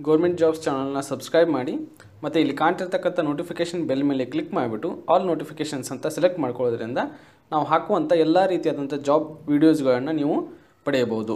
government jobs ಚಾನಲ್ನ subscribe ಮಾಡಿ ಮತ್ತು ಇಲ್ಲಿ ಕಾಣ್ತಿರ್ತಕ್ಕಂಥ ನೋಟಿಫಿಕೇಷನ್ ಬೆಲ್ ಮೇಲೆ ಕ್ಲಿಕ್ ಮಾಡಿಬಿಟ್ಟು ಆಲ್ ನೋಟಿಫಿಕೇಷನ್ಸ್ ಅಂತ ಸೆಲೆಕ್ಟ್ ಮಾಡ್ಕೊಳ್ಳೋದ್ರಿಂದ ನಾವು ಹಾಕುವಂಥ ಎಲ್ಲ ರೀತಿಯಾದಂಥ ಜಾಬ್ ವೀಡಿಯೋಸ್ಗಳನ್ನು ನೀವು ಪಡೆಯಬಹುದು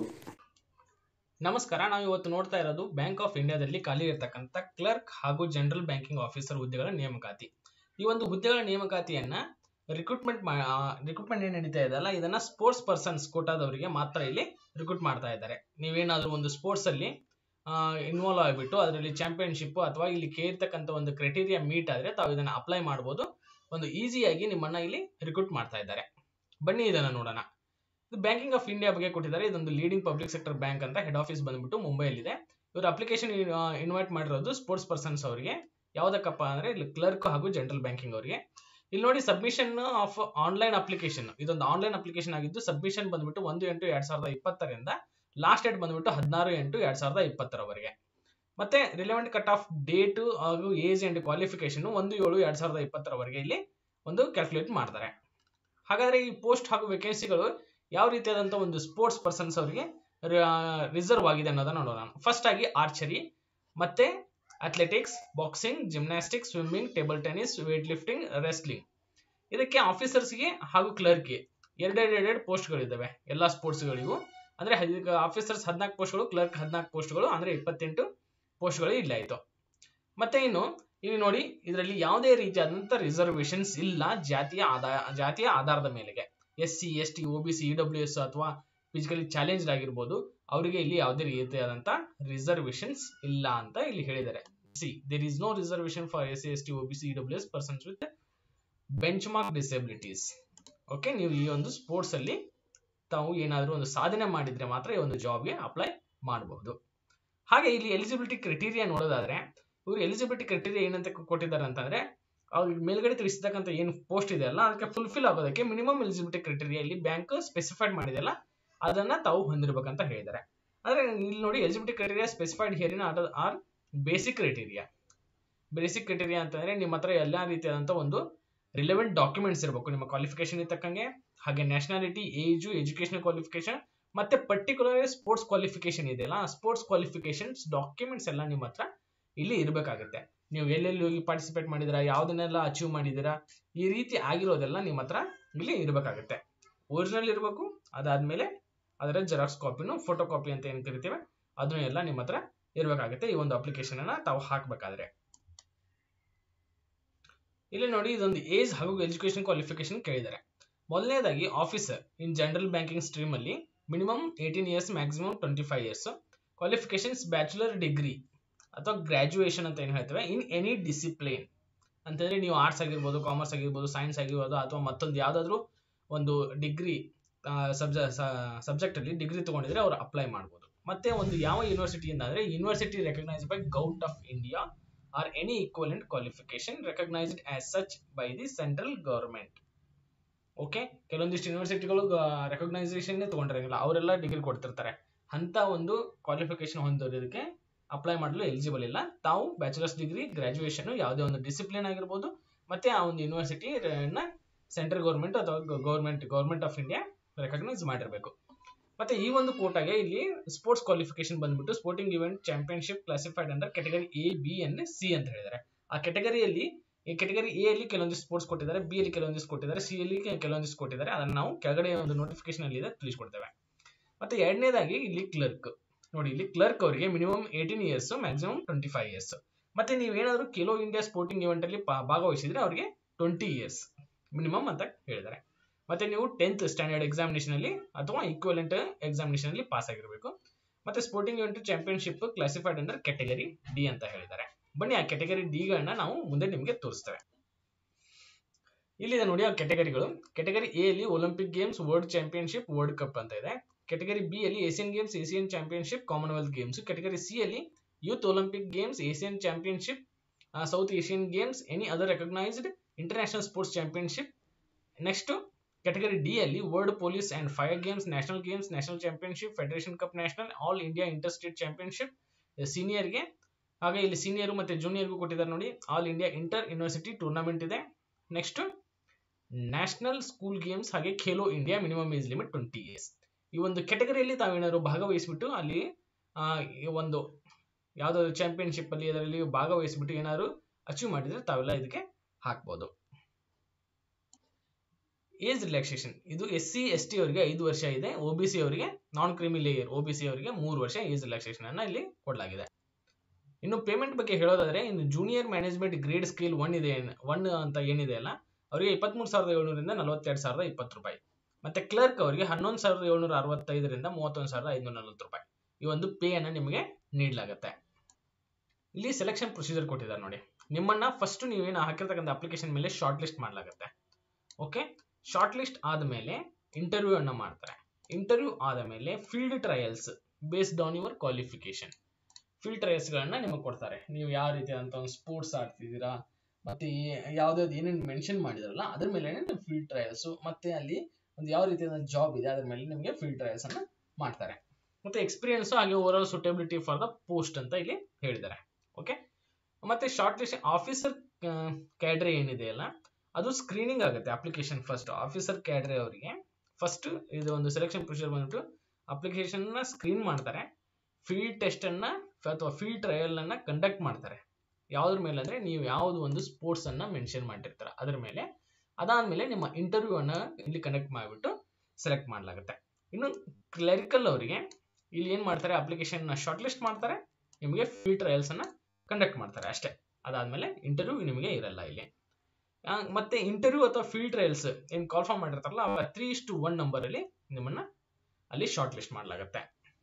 ನಮಸ್ಕಾರ ನಾವು ಇವತ್ತು ನೋಡ್ತಾ ಇರೋದು ಬ್ಯಾಂಕ್ ಆಫ್ ಇಂಡಿಯಾದಲ್ಲಿ ಖಾಲಿ ಇರತಕ್ಕಂಥ ಕ್ಲರ್ಕ್ ಹಾಗೂ ಜನರಲ್ ಬ್ಯಾಂಕಿಂಗ್ ಆಫೀಸರ್ ಹುದ್ದೆಗಳ ನೇಮಕಾತಿ ಈ ಒಂದು ಹುದ್ದೆಗಳ ನೇಮಕಾತಿಯನ್ನ ರಿಕ್ರೂಟ್ಮೆಂಟ್ ರಿಕ್ರೂಟ್ಮೆಂಟ್ ಏನ್ ನಡೀತಾ ಇದೆಯಲ್ಲ ಇದನ್ನ ಸ್ಪೋರ್ಟ್ಸ್ ಪರ್ಸನ್ಸ್ ಕೋಟಾದವರಿಗೆ ಮಾತ್ರ ಇಲ್ಲಿ ರಿಕ್ರೂಟ್ ಮಾಡ್ತಾ ಇದ್ದಾರೆ ನೀವೇನಾದ್ರೂ ಒಂದು ಸ್ಪೋರ್ಟ್ಸ್ ಅಲ್ಲಿ ಇನ್ವಾಲ್ವ್ ಆಗಿಬಿಟ್ಟು ಅದರಲ್ಲಿ ಚಾಂಪಿಯನ್ಶಿಪ್ ಅಥವಾ ಇಲ್ಲಿ ಕೇರ್ತಕ್ಕಂಥ ಒಂದು ಕ್ರೈಟೀರಿಯಾ ಮೀಟ್ ಆದ್ರೆ ತಾವು ಇದನ್ನ ಅಪ್ಲೈ ಮಾಡ್ಬೋದು ಒಂದು ಈಸಿಯಾಗಿ ನಿಮ್ಮನ್ನ ಇಲ್ಲಿ ರಿಕ್ರೂಟ್ ಮಾಡ್ತಾ ಇದ್ದಾರೆ ಬನ್ನಿ ಇದನ್ನ ನೋಡೋಣ ಇದು ಬ್ಯಾಂಕಿಂಗ್ ಆಫ್ ಇಂಡಿಯಾ ಬಗ್ಗೆ ಕೊಟ್ಟಿದ್ದಾರೆ ಇದೊಂದು ಲೀಡಿಂಗ್ ಪಬ್ಲಿಕ್ ಸೆಕ್ಟರ್ ಬ್ಯಾಂಕ್ ಅಂತ ಹೆಡ್ ಆಫೀಸ್ ಬಂದ್ಬಿಟ್ಟು ಮುಂಬೈಲಿದೆ ಇವರು ಅಪ್ಲಿಕೇಶನ್ ಇನ್ವೈಟ್ ಮಾಡಿರೋದು ಸ್ಪೋರ್ಟ್ಸ್ ಪರ್ಸನ್ಸ್ ಅವರಿಗೆ ಯಾವ್ದಕ್ಕಪ್ಪ ಅಂದ್ರೆ ಇಲ್ಲಿ ಕ್ಲರ್ಕ್ ಹಾಗೂ ಜನರಲ್ ಬ್ಯಾಂಕಿಂಗ್ ಅವರಿಗೆ ಇಲ್ಲಿ ನೋಡಿ ಸಬ್ಮಿಷನ್ ಆಫ್ ಆನ್ಲೈನ್ ಅಪ್ಲಿಕೇಶನ್ ಇದೊಂದು ಆನ್ಲೈನ್ ಅಪ್ಲಿಕೇಶನ್ ಆಗಿದ್ದು ಸಬ್ಮಿಷನ್ ಬಂದ್ಬಿಟ್ಟು ಒಂದು ಎಂಟು ಎರಡ್ ಸಾವಿರದ ಇಪ್ಪತ್ತರಿಂದ ಲಾಸ್ಟ್ ಡೇಟ್ ಬಂದ್ಬಿಟ್ಟು ಹದಿನಾರು ಎಂಟು ಎರಡ್ ಸಾವಿರದ ಇಪ್ಪತ್ತರವರೆಗೆ ಮತ್ತೆ ರಿಲೆವೆಂಟ್ ಕಟ್ ಆಫ್ ಡೇಟ್ ಹಾಗೂ ಏಜ್ ಅಂಡ್ ಕ್ವಾಲಿಫಿಕೇಶನ್ ಒಂದು ಏಳು ಎರಡ್ ಸಾವಿರದ ಇಪ್ಪತ್ತರವರೆಗೆ ಇಲ್ಲಿ ಒಂದು ಕ್ಯಾಲ್ಕುಲೇಟ್ ಮಾಡ್ತಾರೆ ಹಾಗಾದ್ರೆ ಈ ಪೋಸ್ಟ್ ಹಾಗೂ ವೇಕೆನ್ಸಿಗಳು ಯಾವ ರೀತಿಯಾದಂತ ಒಂದು ಸ್ಪೋರ್ಟ್ಸ್ ಪರ್ಸನ್ಸ್ ಅವರಿಗೆ ರಿಸರ್ವ್ ಆಗಿದೆ ಅನ್ನೋದನ್ನ ನೋಡೋಣ ಫಸ್ಟ್ ಆಗಿ ಆರ್ಚರಿ ಮತ್ತೆ athletics boxing gymnastics swimming table tennis weight lifting wrestling ಇದಕ್ಕೆ ಆಫೀಸರ್ಸ್ಗೆ ಹಾಗೂ ಕ್ಲರ್ಕ್ಗೆ ಎರಡೆರಡು ಎರಡೆರಡು ಪೋಸ್ಟ್ಗಳಿದ್ದಾವೆ ಎಲ್ಲ ಸ್ಪೋರ್ಟ್ಸ್ಗಳಿಗೂ ಅಂದ್ರೆ ಆಫೀಸರ್ಸ್ ಹದಿನಾಲ್ಕು ಪೋಸ್ಟ್ಗಳು ಕ್ಲರ್ಕ್ ಹದಿನಾಲ್ಕು ಪೋಸ್ಟ್ಗಳು ಅಂದ್ರೆ ಇಪ್ಪತ್ತೆಂಟು ಪೋಸ್ಟ್ಗಳು ಇಲ್ಲಾಯಿತು ಮತ್ತೆ ಇನ್ನು ಇಲ್ಲಿ ನೋಡಿ ಇದರಲ್ಲಿ ಯಾವುದೇ ರೀತಿಯಾದಂತ ರಿಸರ್ವೇಶನ್ಸ್ ಇಲ್ಲ ಜಾತಿಯ ಆದಾಯ ಜಾತಿಯ ಆಧಾರದ ಮೇಲೆಗೆ S C S T O B C E W S ಅಥವಾ ಫಿಸಿಕಲಿ ಚಾಲೆಂಜ್ ಆಗಿರ್ಬೋದು ಅವರಿಗೆ ಇಲ್ಲಿ ಯಾವುದೇ ರೀತಿಯಾದಂತ ರಿಸರ್ವೇಶನ್ಸ್ ಇಲ್ಲ ಅಂತ ಇಲ್ಲಿ ಹೇಳಿದ್ದಾರೆ see there is no reservation for S C S T O B C E W S persons with benchmark disabilities okay ನೀವು ಈ ಒಂದು ಸ್ಪೋರ್ಟ್ಸ್ ಅಲ್ಲಿ ತಾವು ಏನಾದರೂ ಒಂದು ಸಾಧನೆ ಮಾಡಿದ್ರೆ ಮಾತ್ರ ಈ ಒಂದು ಜಾಬ್ಗೆ ಅಪ್ಲೈ ಮಾಡಬಹುದು ಹಾಗೆ ಇಲ್ಲಿ ಎಲಿಜಿಬಿಲಿಟಿ ಕ್ರೈಟೀರಿಯಾ ನೋಡೋದಾದ್ರೆ ಇವರು ಎಲಿಜಿಬಿಲಿಟಿ ಕ್ರೈಟೀರಿಯಾ ಏನಂತ ಕೊಟ್ಟಿದ್ದಾರೆ ಅಂತಂದ್ರೆ ಅವ್ರು ಮೇಲ್ಗಡೆ ತಿಳಿಸಿರ್ತಕ್ಕಂಥ ಏನು ಪೋಸ್ಟ್ ಇದೆ ಅಲ್ಲ ಅದಕ್ಕೆ ಫುಲ್ಫಿಲ್ ಆಗೋದಕ್ಕೆ ಮಿನಿಮಮ್ ಎಲಿಜಿಬಿಲಿಟಿ ಕ್ರೈಟೀರಿಯಾ ಇಲ್ಲಿ ಬ್ಯಾಂಕ್ ಸ್ಪೆಸಿಫೈಡ್ ಮಾಡಿದೆಲ್ಲ ಅದನ್ನ ತಾವು ಹೊಂದಿರಬೇಕಂತ ಹೇಳಿದ್ದಾರೆ ಆದ್ರೆ ಇಲ್ಲಿ ನೋಡಿ eligibility criteria specified herein are basic criteria basic criteria ಅಂತಂದ್ರೆ ನಿಮ್ಮ ಹತ್ರ ಎಲ್ಲಾ ರೀತಿಯಾದಂತ ಒಂದು ರಿಲೆವೆಂಟ್ ಡಾಕ್ಯುಮೆಂಟ್ಸ್ ಇರಬೇಕು ನಿಮ್ಮ ಕ್ವಾಲಿಫಿಕೇಶನ್ ಇರ್ತಕ್ಕಂಗೆ ಹಾಗೆ ನ್ಯಾಷನಾಲಿಟಿ ಏಜು ಎಜುಕೇಶನ್ ಕ್ವಾಲಿಫಿಕೇಶನ್ ಮತ್ತೆ ಪರ್ಟಿಕ್ಯುಲರ್ ಸ್ಪೋರ್ಟ್ಸ್ ಕ್ವಾಲಿಫಿಕೇಶನ್ ಇದೆಯಲ್ಲ ಸ್ಪೋರ್ಟ್ಸ್ ಕ್ವಾಲಿಫಿಕೇಶನ್ಸ್ ಡಾಕ್ಯುಮೆಂಟ್ಸ್ ಎಲ್ಲ ನಿಮ್ಮ ಹತ್ರ ಇಲ್ಲಿ ಇರಬೇಕಾಗುತ್ತೆ ನೀವು ಎಲ್ಲೆಲ್ಲಿ ಹೋಗಿ ಪಾರ್ಟಿಸಿಪೇಟ್ ಮಾಡಿದಿರಾ ಯಾವ್ದನ್ನೆಲ್ಲ ಅಚೀವ್ ಮಾಡಿದಿರಾ ಈ ರೀತಿ ಆಗಿರೋದೆಲ್ಲ ನಿಮ್ಮ ಹತ್ರ ಇಲ್ಲಿ ಇರಬೇಕಾಗುತ್ತೆ ಒರಿಜಿನಲ್ ಇರಬೇಕು ಅದಾದ್ಮೇಲೆ ಅದರ ಜೆರಾಕ್ಸ್ ಕಾಪಿನು ಫೋಟೋ ಕಾಪಿ ಅಂತ ಏನ್ ಕರಿತೇವೆ ಅದನ್ನು ಎಲ್ಲ ನಿಮ್ಮ ಹತ್ರ ಇರಬೇಕಾಗುತ್ತೆ ಈ ಒಂದು ಅಪ್ಲಿಕೇಶನ್ ಅನ್ನ ತಾವು ಹಾಕ್ಬೇಕಾದ್ರೆ ಇಲ್ಲಿ ನೋಡಿ ಇದೊಂದು ಏಜ್ ಹಾಗೂ ಎಜುಕೇಶನ್ ಕ್ವಾಲಿಫಿಕೇಶನ್ ಕೇಳಿದ್ದಾರೆ ಮೊದಲನೇದಾಗಿ officer in general banking stream ಅಲ್ಲಿ minimum eighteen years maximum twenty five years qualifications bachelor degree ಅಥವಾ ಗ್ರಾಜುಯೇಷನ್ ಅಂತ ಏನು ಹೇಳ್ತೇವೆ ಇನ್ ಎನಿ ಡಿಸಿಪ್ಲಿನ್ ಅಂತಂದ್ರೆ ನೀವು ಆರ್ಟ್ಸ್ ಆಗಿರ್ಬೋದು ಕಾಮರ್ಸ್ ಆಗಿರ್ಬೋದು ಸೈನ್ಸ್ ಆಗಿರ್ಬೋದು ಅಥವಾ ಮತ್ತೊಂದು ಯಾವ್ದಾದ್ರು ಒಂದು ಡಿಗ್ರಿ ಸಬ್ಜೆಕ್ಟ್ ಅಲ್ಲಿ ಡಿಗ್ರಿ ತಗೊಂಡಿದ್ರೆ ಅವ್ರು ಅಪ್ಲೈ ಮಾಡ್ಬೋದು ಮತ್ತೆ ಒಂದು ಯಾವ ಯೂನಿವರ್ಸಿಟಿಯಿಂದ ಅಂದ್ರೆ university recognise by govt of India or any equivalent qualification recognised as such by the central government okay ಕೆಲವೊಂದಿಷ್ಟು ಯೂನಿವರ್ಸಿಟಿಗಳು ರೆಕಗ್ನೈಸೇಷನ್ ತಗೊಂಡಿರಂಗಿಲ್ಲ ಅವರೆಲ್ಲ ಡಿಗ್ರಿ ಕೊಡ್ತಿರ್ತಾರೆ ಅಂತ ಒಂದು ಕ್ವಾಲಿಫಿಕೇಶನ್ ಹೊಂದೋದಕ್ಕೆ ಅಪ್ಲೈ ಮಾಡಲು ಎಲಿಜಿಬಲ್ ಇಲ್ಲ ತಾವು ಬ್ಯಾಚುಲರ್ಸ್ ಡಿಗ್ರಿ ಗ್ರಾಜುಯೇಷನ್ ಯಾವುದೇ ಒಂದು ಡಿಸಿಪ್ಲಿನ್ ಆಗಿರ್ಬೋದು ಮತ್ತೆ ಆ ಒಂದು ಯೂನಿವರ್ಸಿಟಿ ಸೆಂಟ್ರಲ್ ಗೌರ್ಮೆಂಟ್ ಅಥವಾ government government of India recognise ಮಾಡಿರಬೇಕು ಮತ್ತೆ ಈ ಒಂದು ಕೋಟಾಗೆ ಇಲ್ಲಿ ಸ್ಪೋರ್ಟ್ಸ್ ಕ್ವಾಲಿಫಿಕೇಶನ್ ಬಂದ್ಬಿಟ್ಟು ಸ್ಪೋರ್ಟಿಂಗ್ ಇವೆಂಟ್ ಚಾಂಪಿಯನ್ಶಿಪ್ ಕ್ಲಾಸಿಫೈಡ್ ಅಂದ್ರೆ category A B and C ಅಂತ ಹೇಳಿದ್ದಾರೆ ಆ ಕೆಟಗರಿಯಲ್ಲಿ ಈ ಕೆಟಗರಿ ಎ ಅಲ್ಲಿ ಕೆಲವೊಂದು ಸ್ಪೋರ್ಟ್ಸ್ ಕೊಟ್ಟಿದ್ದಾರೆ ಬಿ ಅಲ್ಲಿ ಕೆಲವೊಂದಿಷ್ಟು ಕೊಟ್ಟಿದ್ದಾರೆ ಸಿ ಅಲ್ಲಿ ಕೆಲವೊಂದಿಷ್ಟು ಕೊಟ್ಟಿದ್ದಾರೆ ಅದನ್ನ ನಾವು ಕೆಳಗಡೆ ಒಂದು ನೋಟಿಫಿಕೇಶನ್ ಅಲ್ಲಿ ಇದೆ ತಿಳಿಸ್ಕೊಡ್ತೇವೆ ಮತ್ತೆ ಎರಡನೇದಾಗಿ ಇಲ್ಲಿ ಕ್ಲರ್ಕ್ ನೋಡಿ ಇಲ್ಲಿ ಕ್ಲರ್ಕ್ ಅವರಿಗೆ minimum eighteen years maximum twenty five years ಮತ್ತೆ ನೀವೇನಾದ್ರೂ ಖೇಲೋ ಇಂಡಿಯಾ ಸ್ಪೋರ್ಟಿಂಗ್ ಇವೆಂಟ್ ಅಲ್ಲಿ ಭಾಗವಹಿಸಿದ್ರೆ ಅವರಿಗೆ ಟ್ವೆಂಟಿ ಇಯರ್ಸ್ ಮಿನಿಮಮ್ ಅಂತ ಹೇಳಿದ್ದಾರೆ ಮತ್ತೆ ನೀವು ಟೆಂತ್ ಸ್ಟ್ಯಾಂಡರ್ಡ್ ಎಕ್ಸಾಮಿನೇಷನ್ ಅಲ್ಲಿ ಅಥವಾ ಈಕ್ವಲೆಂಟ್ ಎಕ್ಸಾಮಿನೇಷನ್ ಅಲ್ಲಿ ಪಾಸ್ ಆಗಿರಬೇಕು ಮತ್ತೆ sporting event championship classified under category D ಅಂತ ಹೇಳಿದ್ದಾರೆ ಬನ್ನಿ ಆ ಕೆಟಗರಿ ಡಿ ಗಳನ್ನ ನಾವು ಮುಂದೆ ನಿಮಗೆ ತೋರಿಸ್ತೇವೆ ಇಲ್ಲಿದೆ ನೋಡಿ ಆ ಕೆಟಗರಿಗಳು ಕೆಟಗರಿ ಎ ಅಲ್ಲಿ Olympic games world championship world cup ಅಂತ ಇದೆ ಕೆಟಗರಿ ಬಿ ಅಲ್ಲಿ Asian games Asian championship Commonwealth games category C ಅಲ್ಲಿ youth Olympic games Asian championship south Asian games any other recognised international sports championship next category D ಅಲ್ಲಿ world police and fire games national games national championship federation cup national all India inter state championship ಸೀನಿಯರ್ಗೆ ಹಾಗೆ ಇಲ್ಲಿ senior ಮತ್ತೆ ಜೂನಿಯರ್ಗೂ ಕೊಟ್ಟಿದ್ದಾರೆ ನೋಡಿ all India inter university tournament ಇದೆ next national school games ಹಾಗೆ Khelo India minimum age limit twenty years ಈ ಒಂದು ಕೆಟಗರಿಯಲ್ಲಿ ತಾವೇನಾದ್ರು ಭಾಗವಹಿಸ್ಬಿಟ್ಟು ಅಲ್ಲಿ ಒಂದು ಯಾವುದಾದ್ರು ಚಾಂಪಿಯನ್ಶಿಪ್ ಅಲ್ಲಿ ಅದರಲ್ಲಿ ಭಾಗವಹಿಸ್ಬಿಟ್ಟು ಏನಾದ್ರು ಅಚೀವ್ ಮಾಡಿದ್ರೆ ತಾವೆಲ್ಲ ಇದಕ್ಕೆ ಹಾಕ್ಬೋದು ಏಜ್ ರಿಲ್ಯಾಕ್ಸೇಷನ್ ಇದು ಎಸ್ ಸಿ ಎಸ್ ಟಿ ಅವರಿಗೆ ಐದು ವರ್ಷ ಇದೆ ಒ ಬಿ ಸಿ ಅವರಿಗೆ ನಾನ್ ಕ್ರಿಮಿ ಲೇಯರ್ ಒ ಬಿ ಸಿ ಅವರಿಗೆ ಮೂರು ವರ್ಷ ಏಜ್ ರಿಲ್ಯಾಕ್ಸೇಷನ್ ಅನ್ನ ಇಲ್ಲಿ ಕೊಡಲಾಗಿದೆ ಇನ್ನು ಪೇಮೆಂಟ್ ಬಗ್ಗೆ ಹೇಳೋದಾದ್ರೆ ಇನ್ನು junior management grade scale one ಇದೆ ಒನ್ ಅಂತ ಏನಿದೆ ಅಲ್ಲ ಅವರಿಗೆ ಇಪ್ಪತ್ಮೂರು ಸಾವಿರದ ಏಳ್ನೂರಿಂದ ನಲವತ್ತೆರಡು ಸಾವಿರದ ಇಪ್ಪತ್ತು ರೂಪಾಯಿ ಮತ್ತೆ ಕ್ಲರ್ಕ್ ಅವರಿಗೆ ಹನ್ನೊಂದು ಸಾವಿರದ ಏಳ್ನೂರ ಅರವತ್ತೈದರಿಂದ ಮೂವತ್ತೊಂದು ಸಾವಿರದ ಐನೂರ ನಲವತ್ತು ರೂಪಾಯಿ ಈ ಒಂದು ಪೇ ಅನ್ನ ನಿಮಗೆ ನೀಡಲಾಗುತ್ತೆ ಇಲ್ಲಿ ಸೆಲೆಕ್ಷನ್ ಪ್ರೊಸೀಜರ್ ಕೊಟ್ಟಿದ್ದಾರೆ ನೋಡಿ ನಿಮ್ಮನ್ನ ಫಸ್ಟ್ ನೀವೇನು ಹಾಕಿರ್ತಕ್ಕಂಥ ಅಪ್ಲಿಕೇಶನ್ ಮೇಲೆ ಶಾರ್ಟ್ ಲಿಸ್ಟ್ ಮಾಡಲಾಗುತ್ತೆ ಓಕೆ ಶಾರ್ಟ್ ಲಿಸ್ಟ್ ಆದಮೇಲೆ ಇಂಟರ್ವ್ಯೂ ಅನ್ನ ಮಾಡ್ತಾರೆ ಇಂಟರ್ವ್ಯೂ ಆದ ಮೇಲೆ field trials based on your qualification field trials ಗಳನ್ನ ನಿಮಗೆ ಕೊಡ್ತಾರೆ ನೀವು ಯಾವ ರೀತಿಯಾದಂತ ಒಂದು ಸ್ಪೋರ್ಟ್ಸ್ ಆಡ್ತಿದ್ದೀರಾ ಮತ್ತೆ ಯಾವ್ದಾವ್ದು ಏನೇನು ಮೆನ್ಷನ್ ಮಾಡಿದಾರಲ್ಲ ಅದ್ರ ಮೇಲೆ ನೀವು ಫೀಲ್ಡ್ ಟ್ರಯಲ್ಸ್ ಮತ್ತೆ ಅಲ್ಲಿ ಒಂದು ಯಾವ ರೀತಿಯಾದ ಜಾಬ್ ಇದೆ ಅದ್ರ ಮೇಲೆ ನಿಮಗೆ ಫೀಲ್ಡ್ ಟ್ರಯಲ್ಸ್ ಅನ್ನ ಮಾಡ್ತಾರೆ ಮತ್ತೆ ಎಕ್ಸ್ಪೀರಿಯನ್ಸ್ ಹಾಗೆ overall suitability for the post ಅಂತ ಇಲ್ಲಿ ಹೇಳಿದ್ದಾರೆ ಓಕೆ ಮತ್ತೆ ಶಾರ್ಟ್ ಲಿಸ್ಟ್ ಆಫೀಸರ್ ಕ್ಯಾಡ್ರೆ ಏನಿದೆ ಅಲ್ಲ ಅದು ಸ್ಕ್ರೀನಿಂಗ್ ಆಗುತ್ತೆ ಅಪ್ಲಿಕೇಶನ್ ಫಸ್ಟ್ ಆಫೀಸರ್ ಕ್ಯಾಡ್ರೆ ಅವರಿಗೆ ಫಸ್ಟ್ ಇದು ಒಂದು ಸೆಲೆಕ್ಷನ್ ಪ್ರೊಸೀಜರ್ ಬಂದ್ಬಿಟ್ಟು ಅಪ್ಲಿಕೇಶನ್ ನ ಸ್ಕ್ರೀನ್ ಮಾಡ್ತಾರೆ ಫೀಲ್ಡ್ ಟೆಸ್ಟ್ ಅನ್ನ ಅಥವಾ ಫೀಲ್ಡ್ ಟ್ರಯಲ್ ಅನ್ನ ಕಂಡಕ್ಟ್ ಮಾಡ್ತಾರೆ ಯಾವ್ದ್ರ ಮೇಲೆ ಅಂದ್ರೆ ನೀವು ಯಾವ್ದು ಒಂದು ಸ್ಪೋರ್ಟ್ಸ್ ಅನ್ನ ಮೆನ್ಷನ್ ಮಾಡಿರ್ತಾರೆ ಅದ್ರ ಮೇಲೆ ಅದಾದ್ಮೇಲೆ ನಿಮ್ಮ ಇಂಟರ್ವ್ಯೂ ಅನ್ನ ಇಲ್ಲಿ ಕಂಡಕ್ಟ್ ಮಾಡಿಬಿಟ್ಟು ಸೆಲೆಕ್ಟ್ ಮಾಡಲಾಗುತ್ತೆ ಇನ್ನು ಕ್ಲರಿಕಲ್ ಅವರಿಗೆ ಇಲ್ಲಿ ಏನ್ ಮಾಡ್ತಾರೆ ಅಪ್ಲಿಕೇಶನ್ ನ ಶಾರ್ಟ್ ಲಿಸ್ಟ್ ಮಾಡ್ತಾರೆ ನಿಮಗೆ ಫೀಲ್ಡ್ ಟ್ರಯಲ್ಸ್ ಅನ್ನ ಕಂಡಕ್ಟ್ ಮಾಡ್ತಾರೆ ಅಷ್ಟೇ ಅದಾದ್ಮೇಲೆ ಇಂಟರ್ವ್ಯೂ ನಿಮಗೆ ಇರಲ್ಲ ಇಲ್ಲಿ ಆ, ಮತ್ತೆ ಇಂಟರ್ವ್ಯೂ ಅಥವಾ ಫೀಲ್ಡ್ ಟ್ರಯಲ್ಸ್ ಏನ್ ಕಾಲ್ಫಾರ್ಮ್ ಮಾಡಿರ್ತಾರಲ್ಲ ಅವ ತ್ರೀ ಇಷ್ಟು ಒನ್ ನಂಬರ್ ಅಲ್ಲಿ ನಿಮ್ಮನ್ನ ಅಲ್ಲಿ ಶಾರ್ಟ್ ಲಿಸ್ಟ್ ಮಾಡಲಾಗುತ್ತೆ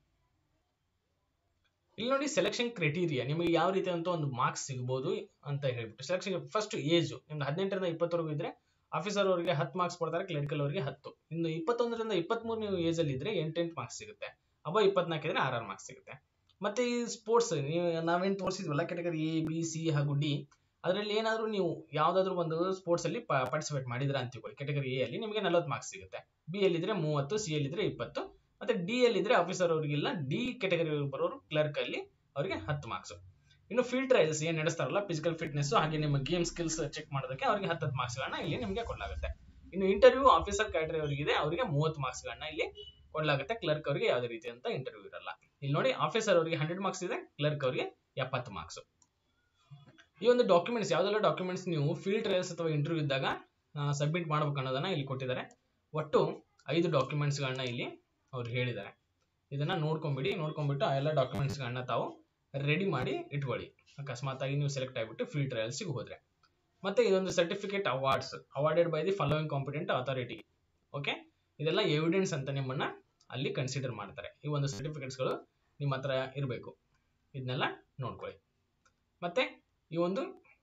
ಇಲ್ಲಿ ನೋಡಿ ಸೆಲೆಕ್ಷನ್ ಕ್ರೈಟೀರಿಯಾ ನಿಮಗೆ ಯಾವ ರೀತಿಯಾದಂತ ಒಂದು ಮಾರ್ಕ್ಸ್ ಸಿಗಬಹುದು ಅಂತ ಹೇಳ್ಬಿಟ್ಟು ಸೆಲೆಕ್ಷನ್ ಫಸ್ಟ್ ಏಜ್ ನಿಮ್ದು ಹದಿನೆಂಟರಿಂದ ಇಪ್ಪತ್ತವರೆಗೂ ಇದ್ರೆ ಆಫೀಸರ್ ಅವರಿಗೆ ಹತ್ತು ಮಾರ್ಕ್ಸ್ ಕೊಡ್ತಾರೆ ಕ್ಲರಿಕಲ್ ಅವರಿಗೆ ಹತ್ತು ಇನ್ನು ಇಪ್ಪತ್ತೊಂದರಿಂದ ಇಪ್ಪತ್ಮೂರು ನೀವು ಏಜ್ ಅಲ್ಲಿ ಇದ್ರೆ ಎಂಟೆಂಟು ಮಾರ್ಕ್ಸ್ ಸಿಗುತ್ತೆ ಅವ ಇಪ್ಪತ್ನಾಲ್ಕು ಇದ್ರೆ ಆರಾರು ಮಾರ್ಕ್ಸ್ ಸಿಗುತ್ತೆ ಮತ್ತೆ ಈ ಸ್ಪೋರ್ಟ್ಸ್ ನೀವು ನಾವೇನ್ ತೋರಿಸಿದ್ವಲ್ಲ ಕೆಟಗರಿ ಎ ಬಿ ಸಿ ಹಾಗೂ ಡಿ ಅದರಲ್ಲಿ ಏನಾದ್ರೂ ನೀವು ಯಾವ್ದಾದ್ರು ಒಂದು ಸ್ಪೋರ್ಟ್ಸ್ ಅಲ್ಲಿ ಪಾರ್ಟಿಸಿಪೇಟ್ ಮಾಡಿದ್ರ ಅಂತ ತಿಳ್ಕೊಳ್ಳಿ ಕೆಟಗರಿ ಎ ಅಲ್ಲಿ ನಿಮಗೆ ನಲವತ್ತು ಮಾರ್ಕ್ಸ್ ಸಿಗುತ್ತೆ ಬಿ ಅಲ್ಲಿ ಇದ್ರೆ ಮೂವತ್ತು ಸಿ ಅಲ್ಲಿ ಇದ್ರೆ ಇಪ್ಪತ್ತು ಮತ್ತೆ ಡಿ ಅಲ್ಲಿ ಇದ್ರೆ ಆಫೀಸರ್ ಅವರಿಗಿಲ್ಲ ಡಿ ಕೆಟಗರಿ ಬರೋರು ಕ್ಲರ್ಕ್ ಅಲ್ಲಿ ಅವರಿಗೆ ಹತ್ತು ಮಾರ್ಕ್ಸ್ ಇನ್ನು ಫೀಲ್ಡ್ ಟ್ರಯಲ್ಸ್ ಏನ್ ನಡೆಸ್ತಾರಲ್ಲ ಫಿಸಿಕಲ್ ಫಿಟ್ನೆಸ್ ಹಾಗೆ ನಿಮ್ಮ ಗೇಮ್ ಸ್ಕಿಲ್ಸ್ ಚೆಕ್ ಮಾಡೋದಕ್ಕೆ ಅವರಿಗೆ ಹತ್ತತ್ತು ಮಾರ್ಕ್ಸ್ ಗಳನ್ನ ಇಲ್ಲಿ ನಿಮಗೆ ಕೊಡಲಾಗುತ್ತೆ ಇನ್ನು ಇಂಟರ್ವ್ಯೂ ಆಫೀಸರ್ ಕ್ಯಾಟರಿ ಅವರಿಗೆ ಅವರಿಗೆ ಮೂವತ್ತು ಮಾರ್ಕ್ಸ್ ಗಳನ್ನ ಇಲ್ಲಿ ಕೊಡಲಾಗುತ್ತೆ ಕ್ಲರ್ಕ್ ಅವರಿಗೆ ಯಾವುದೇ ರೀತಿಯಂತ ಇಂಟರ್ವ್ಯೂ ಇರಲ್ಲ ಇಲ್ಲಿ ನೋಡಿ ಆಫೀಸರ್ ಅವರಿಗೆ ಹಂಡ್ರೆಡ್ ಮಾರ್ಕ್ಸ್ ಇದೆ ಕ್ಲರ್ಕ್ ಅವರಿಗೆ ಎಪ್ಪತ್ತು ಮಾರ್ಕ್ಸ್ ಈ ಒಂದು ಡಾಕ್ಯುಮೆಂಟ್ಸ್ ಯಾವ್ದೆಲ್ಲ ಡಾಕ್ಯುಮೆಂಟ್ಸ್ ನೀವು ಫೀಲ್ಡ್ ಟ್ರಯಲ್ಸ್ ಅಥವಾ ಇಂಟರ್ವ್ಯೂ ಇದ್ದಾಗ ಸಬ್ಮಿಟ್ ಮಾಡ್ಬೇಕು ಅನ್ನೋದನ್ನ ಇಲ್ಲಿ ಕೊಟ್ಟಿದ್ದಾರೆ ಒಟ್ಟು ಐದು ಡಾಕ್ಯುಮೆಂಟ್ಸ್ ಗಳನ್ನ ಇಲ್ಲಿ ಅವ್ರು ಹೇಳಿದ್ದಾರೆ ಇದನ್ನ ನೋಡ್ಕೊಂಬಿಡಿ ನೋಡ್ಕೊಂಡ್ಬಿಟ್ಟು ಆ ಎಲ್ಲ ಡಾಕ್ಯುಮೆಂಟ್ಸ್ ಗಳನ್ನ ತಾವು ರೆಡಿ ಮಾಡಿ ಇಟ್ಕೊಳ್ಳಿ ಅಕಸ್ಮಾತ್ ಆಗಿ ನೀವು ಸೆಲೆಕ್ಟ್ ಆಗಿಬಿಟ್ಟು ಫೀಲ್ಡ್ ಟ್ರಯಲ್ಸ್ಗೆ ಹೋದ್ರೆ ಮತ್ತೆ ಇದೊಂದು certificate awards awarded by the following competent authority okay ಇದೆಲ್ಲ ಎವಿಡೆನ್ಸ್ ಅಂತ ನಿಮ್ಮನ್ನ ಅಲ್ಲಿ ಕನ್ಸಿಡರ್ ಮಾಡ್ತಾರೆ ಈ ಒಂದು ಸರ್ಟಿಫಿಕೇಟ್ಸ್ಗಳು ನಿಮ್ಮ ಹತ್ರ ಇರಬೇಕು ಇದನ್ನೆಲ್ಲ ನೋಡ್ಕೊಳ್ಳಿ ಮತ್ತೆ ಈ ಒಂದು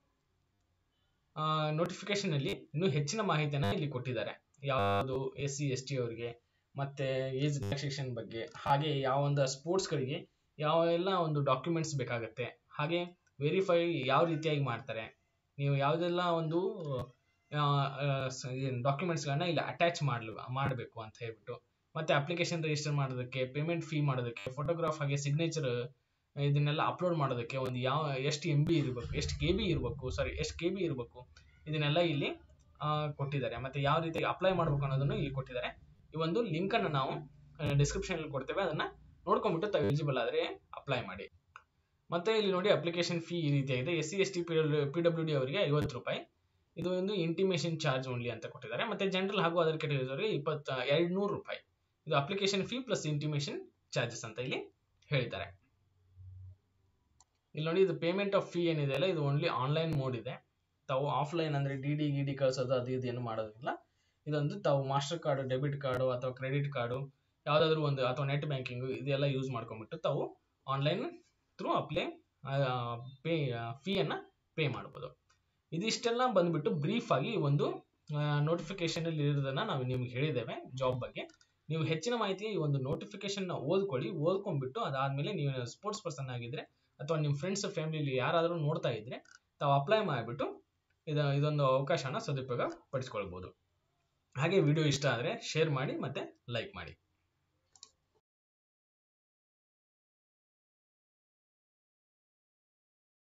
ನೋಟಿಫಿಕೇಶನ್ ಅಲ್ಲಿ ಇನ್ನೂ ಹೆಚ್ಚಿನ ಮಾಹಿತಿಯನ್ನ ಇಲ್ಲಿ ಕೊಟ್ಟಿದ್ದಾರೆ ಯಾವುದು ಎಸ್ ಸಿ ಎಸ್ ಟಿ ಅವರಿಗೆ ಮತ್ತೆ ಏಜ್ ರಿಲ್ಯಾಕ್ಸೇಷನ್ ಬಗ್ಗೆ ಹಾಗೆ ಯಾವ ಒಂದು ಸ್ಪೋರ್ಟ್ಸ್ಗಳಿಗೆ ಯಾವ ಎಲ್ಲ ಒಂದು ಡಾಕ್ಯುಮೆಂಟ್ಸ್ ಬೇಕಾಗುತ್ತೆ ಹಾಗೆ ವೆರಿಫೈ ಯಾವ ರೀತಿಯಾಗಿ ಮಾಡ್ತಾರೆ ನೀವು ಯಾವುದೆಲ್ಲ ಒಂದು ಡಾಕ್ಯುಮೆಂಟ್ಸ್ಗಳನ್ನ ಇಲ್ಲಿ ಅಟ್ಯಾಚ್ ಮಾಡಲು ಮಾಡಬೇಕು ಅಂತ ಹೇಳ್ಬಿಟ್ಟು ಮತ್ತೆ ಅಪ್ಲಿಕೇಶನ್ ರಿಜಿಸ್ಟರ್ ಮಾಡೋದಕ್ಕೆ ಪೇಮೆಂಟ್ ಫೀ ಮಾಡೋದಕ್ಕೆ ಫೋಟೋಗ್ರಾಫ್ ಹಾಗೆ ಸಿಗ್ನೇಚರ್ ಇದನ್ನೆಲ್ಲ ಅಪ್ಲೋಡ್ ಮಾಡೋದಕ್ಕೆ ಒಂದು ಯಾವ ಎಷ್ಟು ಎಂ ಬಿ ಇರಬೇಕು ಎಷ್ಟು ಕೆ ಬಿ ಇರಬೇಕು ಸಾರಿ ಎಷ್ಟು ಕೆ ಬಿ ಇರಬೇಕು ಇದನ್ನೆಲ್ಲ ಇಲ್ಲಿ ಆ, ಕೊಟ್ಟಿದ್ದಾರೆ ಮತ್ತೆ ಯಾವ ರೀತಿ ಅಪ್ಲೈ ಮಾಡಬೇಕು ಅನ್ನೋದನ್ನು ಇಲ್ಲಿ ಕೊಟ್ಟಿದ್ದಾರೆ ಈ ಒಂದು ಲಿಂಕ್ ಅನ್ನು ನಾವು ಡಿಸ್ಕ್ರಿಪ್ಷನ್ ಅಲ್ಲಿ ಕೊಡ್ತೇವೆ ಅದನ್ನ ನೋಡ್ಕೊಂಡ್ಬಿಟ್ಟು ತಾವು ಎಲಿಜಿಬಲ್ ಆದ್ರೆ ಅಪ್ಲೈ ಮಾಡಿ ಮತ್ತೆ ಇಲ್ಲಿ ನೋಡಿ ಅಪ್ಲಿಕೇಶನ್ ಫೀ ಈ ರೀತಿಯಾಗಿದೆ S C S T P W D ಅವರಿಗೆ ಐವತ್ತು ರೂಪಾಯಿ ಇದು ಒಂದು ಇಂಟಿಮೇಷನ್ ಚಾರ್ಜ್ ಓನ್ಲಿ ಅಂತ ಕೊಟ್ಟಿದ್ದಾರೆ ಮತ್ತೆ ಜನರಲ್ ಹಾಗೂ ಅದರ್ ಕೆಟಗರೀಸ್ ಅವರಿಗೆ ಇಪ್ಪತ್ತ ಎರಡು ನೂರು ರೂಪಾಯಿ ಇದು application fee plus intimation charges ಅಂತ ಇಲ್ಲಿ ಹೇಳಿದ್ದಾರೆ ಇಲ್ಲಿ ನೋಡಿ ಇದು ಪೇಮೆಂಟ್ ಆಫ್ ಫೀ ಏನಿದೆ ಅಲ್ಲ ಇದು ಓನ್ಲಿ ಆನ್ಲೈನ್ ಮೋಡ್ ಇದೆ ತಾವು ಆಫ್ಲೈನ್ ಅಂದ್ರೆ ಡಿ ಡಿ ಗಿ ಡಿ ಕಳ್ಸೋದು ಅದು ಇದು ಏನು ಮಾಡೋದಿಲ್ಲ ಇದೊಂದು ತಾವು ಮಾಸ್ಟರ್ ಕಾರ್ಡ್ ಡೆಬಿಟ್ ಕಾರ್ಡು ಅಥವಾ ಕ್ರೆಡಿಟ್ ಕಾರ್ಡು ಯಾವುದಾದ್ರೂ ಒಂದು ಅಥವಾ ನೆಟ್ ಬ್ಯಾಂಕಿಂಗ್ ಇದೆಲ್ಲ ಯೂಸ್ ಮಾಡ್ಕೊಂಡ್ಬಿಟ್ಟು ತಾವು ಆನ್ಲೈನ್ ಥ್ರೂ ಅಪ್ಲೈ ಪೇ ಫೀಯನ್ನು ಪೇ ಮಾಡ್ಬೋದು ಇದಿಷ್ಟೆಲ್ಲ ಬಂದ್ಬಿಟ್ಟು ಬ್ರೀಫ್ ಆಗಿ ಒಂದು ನೋಟಿಫಿಕೇಶನ್ ಅಲ್ಲಿ ಇರೋದನ್ನ ನಾವು ನಿಮ್ಗೆ ಹೇಳಿದ್ದೇವೆ ಜಾಬ್ ಬಗ್ಗೆ ನೀವು ಹೆಚ್ಚಿನ ಮಾಹಿತಿ ಈ ಒಂದು ನೋಟಿಫಿಕೇಶನ್ ನ ಓದ್ಕೊಳ್ಳಿ ಓದ್ಕೊಂಡ್ಬಿಟ್ಟು ಅದಾದ್ಮೇಲೆ ನೀವು ಸ್ಪೋರ್ಟ್ಸ್ ಪರ್ಸನ್ ಆಗಿದ್ರೆ ಅಥವಾ ನಿಮ್ಮ ಫ್ರೆಂಡ್ಸ್ ಫ್ಯಾಮಿಲಿ ಯಾರಾದರೂ ನೋಡ್ತಾ ಇದ್ರೆ ತಾವು ಅಪ್ಲೈ ಮಾಡಿಬಿಟ್ಟು ಇದು ಇದೊಂದು ಅವಕಾಶನ ಸದುಪಯೋಗ ಪಡಿಸ್ಕೊಳ್ಬೋದು ಹಾಗೆ ವಿಡಿಯೋ ಇಷ್ಟ ಆದರೆ ಶೇರ್ ಮಾಡಿ ಮತ್ತೆ ಲೈಕ್ ಮಾಡಿ